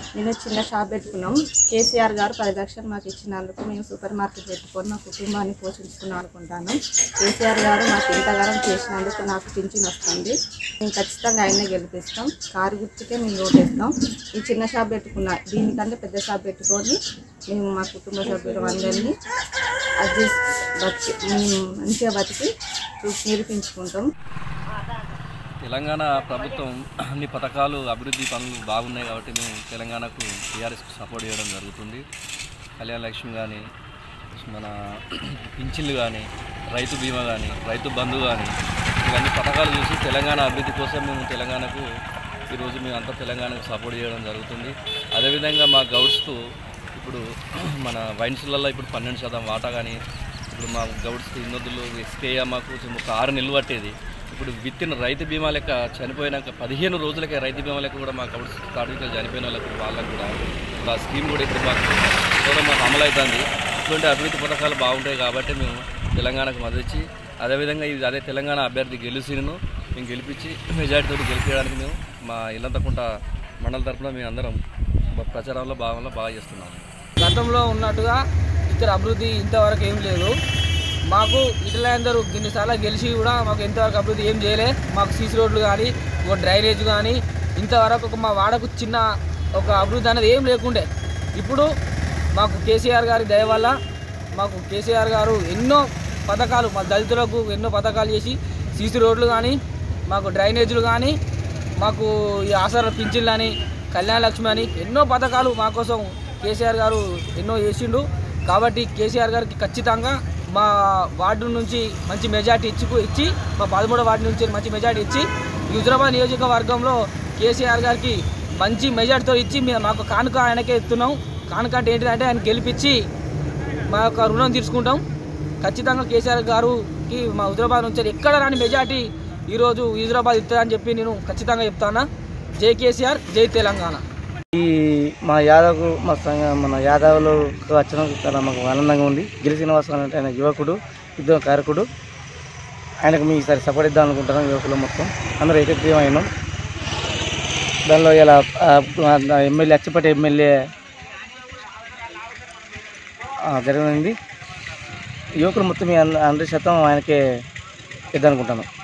నేను చిన్న షాప్ పెట్టుకున్నాం కేసీఆర్ గారు పది లక్షలు మాకు ఇచ్చినందుకు మేము సూపర్ మార్కెట్ పెట్టుకొని మా కుటుంబాన్ని పోషించుకున్నాం అనుకుంటాను కేసీఆర్ గారు మాకు ఇంతగానం చేసినందుకు నాకు పింఛన్ వస్తుంది మేము ఖచ్చితంగా ఆయనే గెలిపిస్తాం కారు గుర్తుకే మేము ఓటేస్తాం ఈ చిన్న షాప్ పెట్టుకున్నా దీనికంటే పెద్ద షాప్ పెట్టుకొని మేము మా కుటుంబ సభ్యులు అందరినీ అది బతికి మేము మంచిగా బతికి నిరూపించుకుంటాం తెలంగాణ ప్రభుత్వం అన్ని పథకాలు అభివృద్ధి పనులు బాగున్నాయి కాబట్టి మేము తెలంగాణకు టీఆర్ఎస్కి సపోర్ట్ చేయడం జరుగుతుంది కళ్యాణ లక్ష్మి కానీ మన పింఛన్లు కానీ రైతు బీమా కానీ రైతు బంధు కానీ ఇవన్నీ పథకాలు చూసి తెలంగాణ అభివృద్ధి కోసం మేము తెలంగాణకు ఈరోజు మేము అంతా తెలంగాణకు సపోర్ట్ చేయడం జరుగుతుంది అదేవిధంగా మా గౌడ్స్కు ఇప్పుడు మన వైన్స్లలో ఇప్పుడు పన్నెండు శాతం వాటా కానీ ఇప్పుడు మా గౌడ్స్కి ఇన్నొద్దులు ఎస్కేయ మాకు ఒక ఆరు నెలలు పట్టేది ఇప్పుడు విత్తిన రైతు బీమా లెక్క చనిపోయినాక పదిహేను రోజులకే రైతు బీమా లెక్క కూడా మా గౌడ్స్ కార్మికులు చనిపోయిన వాళ్ళకు వాళ్ళకు కూడా ఇప్పుడు ఆ స్కీమ్ కూడా ఇప్పుడు మాకు కూడా మాకు అమలు అవుతుంది ఇటువంటి అభివృద్ధి పథకాలు బాగుంటాయి కాబట్టి మేము తెలంగాణకు మద్దతు ఇచ్చి అదేవిధంగా ఇది అదే తెలంగాణ అభ్యర్థి గెలిచిను మేము గెలిపించి మెజార్టీతో గెలిపించడానికి మేము మా ఇల్లంతకుంట మండల తరఫున మేము అందరం మా ప్రచారంలో భాగంలో బాగా చేస్తున్నాము గతంలో ఉన్నట్టుగా ఇక్కడ అభివృద్ధి ఇంతవరకు ఏం లేదు మాకు ఇటలందరూ ఇన్నిసార్లు గెలిచి కూడా మాకు ఇంతవరకు అభివృద్ధి ఏం చేయలే మాకు సీసీ రోడ్లు కానీ ఒక డ్రైనేజ్ కానీ ఇంతవరకు ఒక మా వాడకు చిన్న ఒక అభివృద్ధి అనేది ఏం లేకుండే ఇప్పుడు మాకు కేసీఆర్ గారి దయ వల్ల మాకు కేసీఆర్ గారు ఎన్నో పథకాలు మా దళితులకు ఎన్నో పథకాలు చేసి సీసీ రోడ్లు కానీ మాకు డ్రైనేజీలు కానీ మాకు ఈ ఆసరా పింఛన్లు అని కళ్యాణ లక్ష్మి అని ఎన్నో పథకాలు మా కోసం కేసీఆర్ గారు ఎన్నో చేసిండు కాబట్టి కేసీఆర్ గారికి ఖచ్చితంగా మా వార్డు నుంచి మంచి మెజార్టీ ఇచ్చి ఇచ్చి మా పదమూడో వార్డు నుంచి మంచి మెజార్టీ ఇచ్చి ఈ హుజరాబాద్ నియోజకవర్గంలో కేసీఆర్ గారికి మంచి మెజార్టీతో ఇచ్చి మేము మాకు కానుక ఆయనకే ఇస్తున్నాం కానుక అంటే ఏంటిదంటే ఆయన గెలిపించి మా యొక్క రుణం తీర్చుకుంటాం ఖచ్చితంగా కేసీఆర్ గారుకి మా హుజరాబాద్ నుంచి ఎక్కడ రాని మెజార్టీ ఈరోజు హుజరాబాద్ ఇస్తుందని చెప్పి నేను ఖచ్చితంగా చెప్తాను జై కేసీఆర్ జై తెలంగాణ ఈ మా యాదవ్ మా సంఘ మన యాదవ్లో వచ్చిన చాలా మాకు ఆనందంగా ఉంది గిరి శ్రీనివాసరావు అంటే ఆయన యువకుడు యుద్ధ కారకుడు ఆయనకు మీ ఈసారి సపోర్ట్ ఇద్దాం అనుకుంటున్నాం యువకులు మొత్తం అందరూ ఏకగ్రీవమైనాం దానిలో ఇలా ఎమ్మెల్యే అచ్చిపట్టి ఎమ్మెల్యే జరిగింది యువకులు మొత్తం మీ హండ్రెడ్ శాతం ఆయనకే ఇద్దాం అనుకుంటున్నాం